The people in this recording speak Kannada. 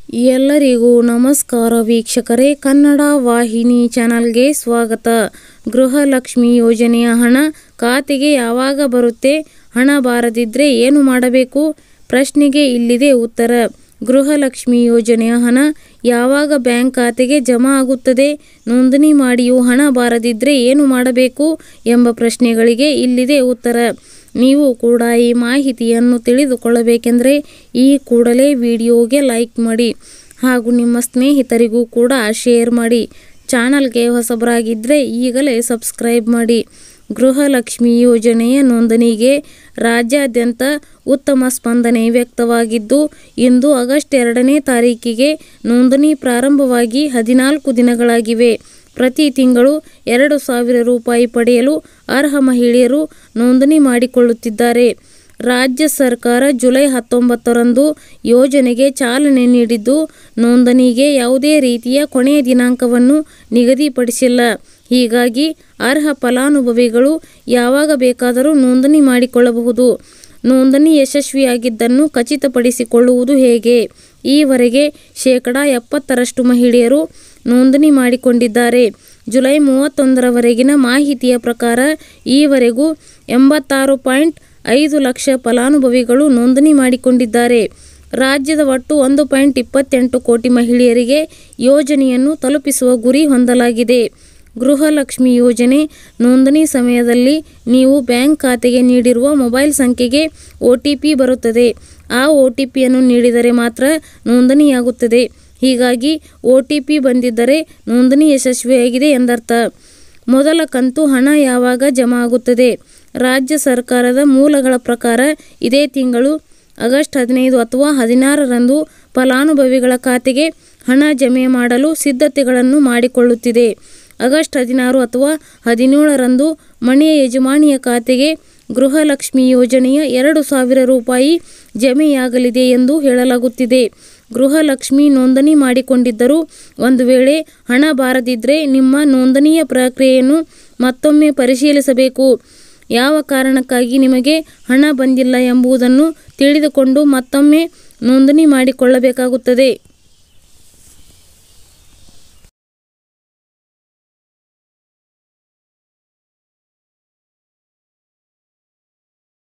ಎಲ್ಲರಿಗೂ ನಮಸ್ಕಾರ ವೀಕ್ಷಕರೇ ಕನ್ನಡ ವಾಹಿನಿ ಚಾನಲ್ಗೆ ಸ್ವಾಗತ ಗೃಹಲಕ್ಷ್ಮಿ ಯೋಜನೆಯ ಹಣ ಖಾತೆಗೆ ಯಾವಾಗ ಬರುತ್ತೆ ಹಣ ಬಾರದಿದ್ರೆ ಏನು ಮಾಡಬೇಕು ಪ್ರಶ್ನೆಗೆ ಇಲ್ಲಿದೆ ಉತ್ತರ ಗೃಹಲಕ್ಷ್ಮಿ ಯೋಜನೆಯ ಹಣ ಯಾವಾಗ ಬ್ಯಾಂಕ್ ಖಾತೆಗೆ ಜಮಾ ಆಗುತ್ತದೆ ನೋಂದಣಿ ಮಾಡಿಯೂ ಹಣ ಬಾರದಿದ್ರೆ ಏನು ಮಾಡಬೇಕು ಎಂಬ ಪ್ರಶ್ನೆಗಳಿಗೆ ಇಲ್ಲಿದೆ ಉತ್ತರ ನೀವು ಕೂಡ ಈ ಮಾಹಿತಿಯನ್ನು ತಿಳಿದುಕೊಳ್ಳಬೇಕೆಂದರೆ ಈ ಕೂಡಲೇ ವಿಡಿಯೋಗೆ ಲೈಕ್ ಮಾಡಿ ಹಾಗೂ ನಿಮ್ಮ ಸ್ನೇಹಿತರಿಗೂ ಕೂಡ ಶೇರ್ ಮಾಡಿ ಚಾನಲ್ಗೆ ಹೊಸಬರಾಗಿದ್ದರೆ ಈಗಲೇ ಸಬ್ಸ್ಕ್ರೈಬ್ ಮಾಡಿ ಗೃಹಲಕ್ಷ್ಮಿ ಯೋಜನೆಯ ನೋಂದಣಿಗೆ ರಾಜ್ಯಾದ್ಯಂತ ಉತ್ತಮ ಸ್ಪಂದನೆ ವ್ಯಕ್ತವಾಗಿದ್ದು ಇಂದು ಆಗಸ್ಟ್ ಎರಡನೇ ತಾರೀಕಿಗೆ ನೋಂದಣಿ ಪ್ರಾರಂಭವಾಗಿ ಹದಿನಾಲ್ಕು ದಿನಗಳಾಗಿವೆ ಪ್ರತಿ ತಿಂಗಳು ಎರಡು ಸಾವಿರ ರೂಪಾಯಿ ಪಡೆಯಲು ಅರ್ಹ ಮಹಿಳೆಯರು ನೋಂದಣಿ ಮಾಡಿಕೊಳ್ಳುತ್ತಿದ್ದಾರೆ ರಾಜ್ಯ ಸರ್ಕಾರ ಜುಲೈ ಹತ್ತೊಂಬತ್ತರಂದು ಯೋಜನೆಗೆ ಚಾಲನೆ ನೀಡಿದ್ದು ನೋಂದಣಿಗೆ ಯಾವುದೇ ರೀತಿಯ ಕೊನೆಯ ದಿನಾಂಕವನ್ನು ನಿಗದಿಪಡಿಸಿಲ್ಲ ಹೀಗಾಗಿ ಅರ್ಹ ಫಲಾನುಭವಿಗಳು ಯಾವಾಗ ಬೇಕಾದರೂ ನೋಂದಣಿ ಮಾಡಿಕೊಳ್ಳಬಹುದು ನೋಂದಣಿ ಯಶಸ್ವಿಯಾಗಿದ್ದನ್ನು ಖಚಿತಪಡಿಸಿಕೊಳ್ಳುವುದು ಹೇಗೆ ಈವರೆಗೆ ಶೇಕಡಾ ಎಪ್ಪತ್ತರಷ್ಟು ಮಹಿಳೆಯರು ನೋಂದಣಿ ಮಾಡಿಕೊಂಡಿದ್ದಾರೆ ಜುಲೈ ಮೂವತ್ತೊಂದರವರೆಗಿನ ಮಾಹಿತಿಯ ಪ್ರಕಾರ ಈವರೆಗೂ ಎಂಬತ್ತಾರು ಪಾಯಿಂಟ್ ಐದು ಲಕ್ಷ ಫಲಾನುಭವಿಗಳು ನೋಂದಣಿ ಮಾಡಿಕೊಂಡಿದ್ದಾರೆ ರಾಜ್ಯದ ಒಟ್ಟು ಒಂದು ಪಾಯಿಂಟ್ ಇಪ್ಪತ್ತೆಂಟು ಕೋಟಿ ಮಹಿಳೆಯರಿಗೆ ಯೋಜನೆಯನ್ನು ತಲುಪಿಸುವ ಗುರಿ ಹೊಂದಲಾಗಿದೆ ಗೃಹಲಕ್ಷ್ಮಿ ಯೋಜನೆ ನೋಂದಣಿ ಸಮಯದಲ್ಲಿ ನೀವು ಬ್ಯಾಂಕ್ ಖಾತೆಗೆ ನೀಡಿರುವ ಮೊಬೈಲ್ ಸಂಖ್ಯೆಗೆ ಒ ಟಿ ಪಿ ಬರುತ್ತದೆ ಆ ಒ ಟಿ ಪಿಯನ್ನು ನೀಡಿದರೆ ಮಾತ್ರ ನೋಂದಣಿಯಾಗುತ್ತದೆ ಹೀಗಾಗಿ ಒ ಟಿ ಪಿ ಬಂದಿದ್ದರೆ ನೋಂದಣಿ ಯಶಸ್ವಿಯಾಗಿದೆ ಎಂದರ್ಥ ಮೊದಲ ಕಂತು ಹಣ ಯಾವಾಗ ಜಮಾ ಆಗುತ್ತದೆ ರಾಜ್ಯ ಸರ್ಕಾರದ ಮೂಲಗಳ ಪ್ರಕಾರ ಇದೇ ತಿಂಗಳು ಆಗಸ್ಟ್ ಹದಿನೈದು ಅಥವಾ ಹದಿನಾರರಂದು ಫಲಾನುಭವಿಗಳ ಖಾತೆಗೆ ಹಣ ಜಮೆ ಮಾಡಲು ಸಿದ್ಧತೆಗಳನ್ನು ಮಾಡಿಕೊಳ್ಳುತ್ತಿದೆ ಆಗಸ್ಟ್ ಹದಿನಾರು ಅಥವಾ ಹದಿನೇಳರಂದು ಮನೆಯ ಯಜಮಾನಿಯ ಖಾತೆಗೆ ಗೃಹಲಕ್ಷ್ಮಿ ಯೋಜನೆಯ ಎರಡು ಸಾವಿರ ರೂಪಾಯಿ ಜಮೆಯಾಗಲಿದೆ ಎಂದು ಹೇಳಲಾಗುತ್ತಿದೆ ಗೃಹಲಕ್ಷ್ಮಿ ನೋಂದಣಿ ಮಾಡಿಕೊಂಡಿದ್ದರೂ ಒಂದು ವೇಳೆ ಹಣ ಬಾರದಿದ್ದರೆ ನಿಮ್ಮ ನೋಂದಣಿಯ ಪ್ರಕ್ರಿಯೆಯನ್ನು ಮತ್ತೊಮ್ಮೆ ಪರಿಶೀಲಿಸಬೇಕು ಯಾವ ಕಾರಣಕ್ಕಾಗಿ ನಿಮಗೆ ಹಣ ಬಂದಿಲ್ಲ ಎಂಬುದನ್ನು ತಿಳಿದುಕೊಂಡು ಮತ್ತೊಮ್ಮೆ ನೋಂದಣಿ ಮಾಡಿಕೊಳ್ಳಬೇಕಾಗುತ್ತದೆ